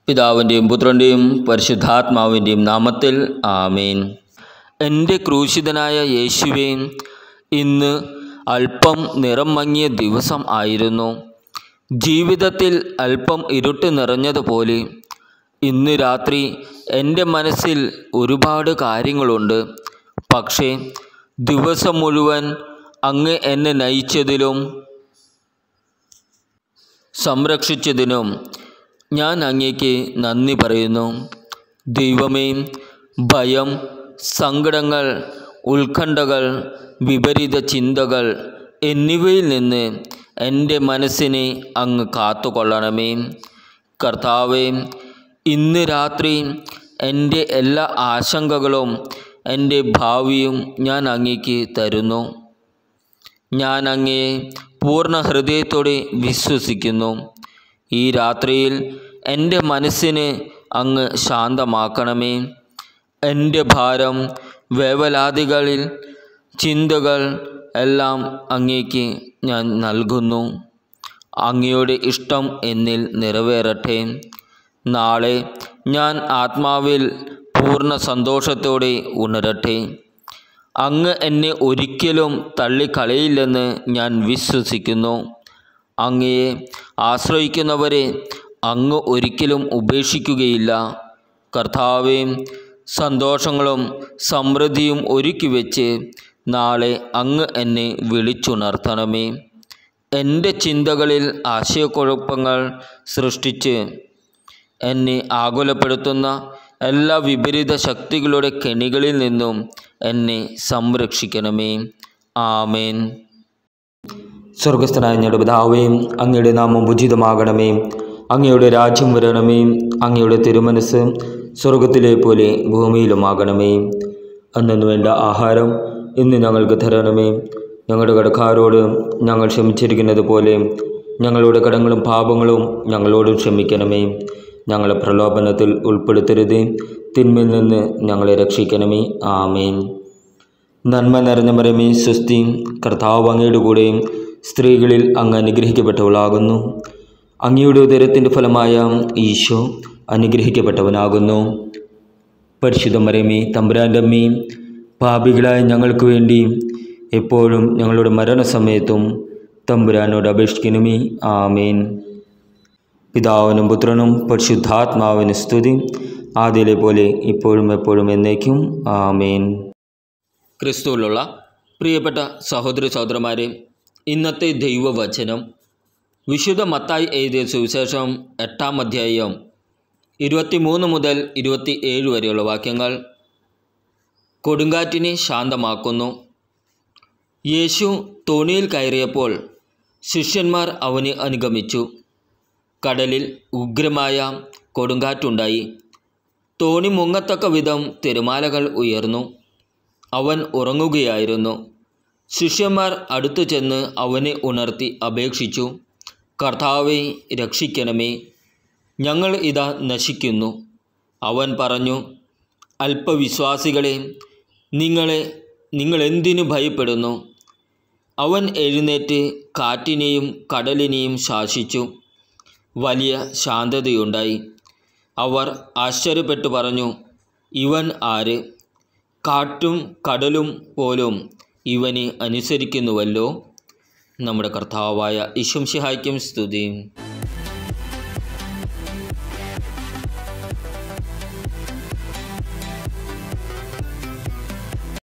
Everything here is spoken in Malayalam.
പിതാവിൻ്റെയും പുത്രൻ്റെയും പരിശുദ്ധാത്മാവിൻ്റെയും നാമത്തിൽ ആമേൻ എൻ്റെ ക്രൂശിതനായ യേശുവേ ഇന്ന് അല്പം നിറം മങ്ങിയ ദിവസം ആയിരുന്നു ജീവിതത്തിൽ അല്പം ഇരുട്ട് നിറഞ്ഞതുപോലെ ഇന്ന് രാത്രി എൻ്റെ മനസ്സിൽ ഒരുപാട് കാര്യങ്ങളുണ്ട് പക്ഷേ ദിവസം മുഴുവൻ അങ്ങ് എന്നെ നയിച്ചതിലും സംരക്ഷിച്ചതിനും ഞാൻ അങ്ങേക്ക് നന്ദി പറയുന്നു ദൈവമേ ഭയം സങ്കടങ്ങൾ ഉത്കണ്ഠകൾ വിപരീത ചിന്തകൾ എന്നിവയിൽ നിന്ന് എൻ്റെ മനസ്സിനെ അങ്ങ് കാത്തുകൊള്ളണമേ കർത്താവേ ഇന്ന് രാത്രി എൻ്റെ എല്ലാ ആശങ്കകളും എൻ്റെ ഭാവിയും ഞാൻ അങ്ങേക്ക് തരുന്നു ഞാൻ അങ്ങയെ പൂർണ്ണ ഹൃദയത്തോടെ വിശ്വസിക്കുന്നു ഈ രാത്രിയിൽ എൻ്റെ മനസ്സിനെ അങ്ങ് ശാന്തമാക്കണമേ എൻ്റെ ഭാരം വേവലാതികളിൽ ചിന്തകൾ എല്ലാം അങ്ങേക്ക് ഞാൻ നൽകുന്നു അങ്ങയുടെ ഇഷ്ടം എന്നിൽ നിറവേറട്ടെ നാളെ ഞാൻ ആത്മാവിൽ പൂർണ്ണ സന്തോഷത്തോടെ ഉണരട്ടെ അങ്ങ് എന്നെ ഒരിക്കലും തള്ളിക്കളയില്ലെന്ന് ഞാൻ വിശ്വസിക്കുന്നു അങ്ങയെ ആശ്രയിക്കുന്നവരെ അങ്ങ് ഒരിക്കലും ഉപേക്ഷിക്കുകയില്ല കർത്താവെ സന്തോഷങ്ങളും സമൃദ്ധിയും ഒരുക്കി വെച്ച് നാളെ അങ്ങ് എന്നെ വിളിച്ചുണർത്തണമേ എൻ്റെ ചിന്തകളിൽ ആശയക്കുഴപ്പങ്ങൾ സൃഷ്ടിച്ച് എന്നെ ആകുലപ്പെടുത്തുന്ന എല്ലാ വിപരീത ശക്തികളുടെ കെണികളിൽ നിന്നും എന്നെ സംരക്ഷിക്കണമേ ആമേൻ സ്വർഗസ്ഥനായ ഞങ്ങളുടെ പിതാവേ അങ്ങയുടെ നാമം ഉചിതമാകണമേ അങ്ങയുടെ രാജ്യം വരണമേ അങ്ങയുടെ തിരുമനസ് സ്വർഗത്തിലെ പോലെ ഭൂമിയിലുമാകണമേ അന്നു വേണ്ട ആഹാരം ഇന്ന് ഞങ്ങൾക്ക് തരണമേ ഞങ്ങളുടെ കടക്കാരോട് ഞങ്ങൾ ക്ഷമിച്ചിരിക്കുന്നത് പോലെ ഞങ്ങളുടെ കടങ്ങളും പാപങ്ങളും ഞങ്ങളോട് ക്ഷമിക്കണമേ ഞങ്ങളെ പ്രലോഭനത്തിൽ ഉൾപ്പെടുത്തരുതേ തിന്മയിൽ നിന്ന് ഞങ്ങളെ രക്ഷിക്കണമേ ആമേൻ നന്മ നിറഞ്ഞ മരമേ സ്വസ്തി കർത്താവ് അങ്ങയുടെ കൂടെയും സ്ത്രീകളിൽ അങ്ങ് അനുഗ്രഹിക്കപ്പെട്ടവളാകുന്നു അങ്ങയുടെ ഉദരത്തിൻ്റെ ഫലമായ ഈശോ അനുഗ്രഹിക്കപ്പെട്ടവനാകുന്നു പരിശുദ്ധ മരമേ തമ്പുരാൻ്റെ അമ്മയും പാപികളായ ഞങ്ങൾക്ക് വേണ്ടി എപ്പോഴും ഞങ്ങളുടെ മരണസമയത്തും തമ്പുരാനോട് അപേക്ഷിക്കണമേ ആമേൻ പിതാവിനും പുത്രനും പരിശുദ്ധാത്മാവിന് സ്തുതി ആദ്യയിലെ പോലെ ഇപ്പോഴും എപ്പോഴും എന്നേക്കും ആമേൻ ക്രിസ്തുവിലുള്ള പ്രിയപ്പെട്ട സഹോദരി സഹോദരന്മാരെ ഇന്നത്തെ ദൈവവചനം വിശുദ്ധ മത്തായി എഴുതിയ സുവിശേഷം എട്ടാം അധ്യായം ഇരുപത്തിമൂന്ന് മുതൽ ഇരുപത്തി ഏഴ് വരെയുള്ള വാക്യങ്ങൾ കൊടുങ്കാറ്റിനെ ശാന്തമാക്കുന്നു യേശു തോണിയിൽ കയറിയപ്പോൾ ശിഷ്യന്മാർ അവനെ അനുഗമിച്ചു കടലിൽ ഉഗ്രമായ കൊടുങ്കാറ്റുണ്ടായി തോണി മുങ്ങത്തക്ക വിധം തിരമാലകൾ ഉയർന്നു അവൻ ഉറങ്ങുകയായിരുന്നു ശിഷ്യന്മാർ അടുത്തു ചെന്ന് അവനെ ഉണർത്തി അപേക്ഷിച്ചു കർത്താവെ രക്ഷിക്കണമേ ഞങ്ങൾ ഇതാ നശിക്കുന്നു അവൻ പറഞ്ഞു അല്പവിശ്വാസികളെ നിങ്ങളെ നിങ്ങൾ എന്തിനു ഭയപ്പെടുന്നു അവൻ എഴുന്നേറ്റ് കാറ്റിനെയും കടലിനെയും ശാസിച്ചു വലിയ ശാന്തതയുണ്ടായി അവർ ആശ്ചര്യപ്പെട്ടു പറഞ്ഞു ഇവൻ ആര് കാറ്റും കടലും പോലും ഇവനെ അനുസരിക്കുന്നുവല്ലോ നമ്മുടെ കർത്താവായ ഇശംഷിഹായ്ക്കും സ്തുതി